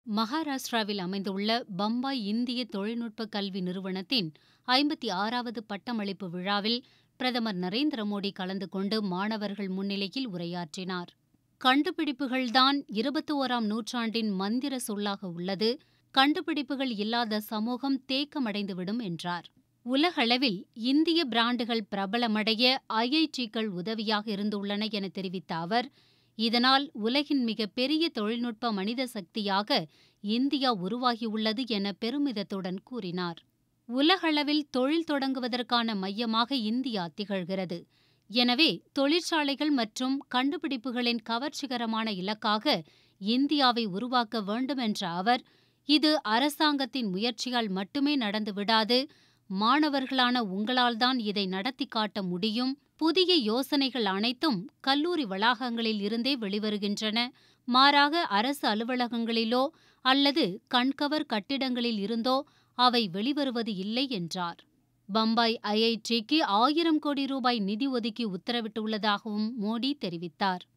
மகாராஷ்டிராவில் அமைந்துள்ள பம்பாய் இந்திய தொழில்நுட்ப கல்வி நிறுவனத்தின் ஐம்பத்தி ஆறாவது பட்டமளிப்பு விழாவில் பிரதமர் நரேந்திர மோடி கலந்து கொண்டு மாணவர்கள் முன்னிலையில் உரையாற்றினார் கண்டுபிடிப்புகள்தான் இருபத்தி ஓராம் நூற்றாண்டின் மந்திர சொல்லாக உள்ளது கண்டுபிடிப்புகள் இல்லாத சமூகம் தேக்கமடைந்துவிடும் என்றார் உலகளவில் இந்திய பிராண்டுகள் பிரபலமடைய ஐஐடிக்கள் உதவியாக இருந்துள்ளன என தெரிவித்த அவர் இதனால் உலகின் மிக பெரிய தொழில்நுட்ப மனித சக்தியாக இந்தியா உருவாகியுள்ளது என பெருமிதத்துடன் கூறினார் உலகளவில் தொழில் தொடங்குவதற்கான மையமாக இந்தியா திகழ்கிறது எனவே தொழிற்சாலைகள் மற்றும் கண்டுபிடிப்புகளின் கவர்ச்சிகரமான இலக்காக இந்தியாவை உருவாக்க வேண்டும் என்ற அவர் இது அரசாங்கத்தின் முயற்சியால் மட்டுமே நடந்துவிடாது மாணவர்களான உங்களால்தான் இதை நடத்தி காட்ட முடியும் புதிய யோசனைகள் அனைத்தும் கல்லூரி வளாகங்களில் இருந்தே வெளிவருகின்றன மாறாக அரசு அலுவலகங்களிலோ அல்லது கண்கவர் கட்டிடங்களில் இருந்தோ அவை வெளிவருவது இல்லை என்றார் பம்பாய் ஐஐடிக்கு ஆயிரம் கோடி ரூபாய் நிதி ஒதுக்கி உத்தரவிட்டுள்ளதாகவும் மோடி தெரிவித்தார்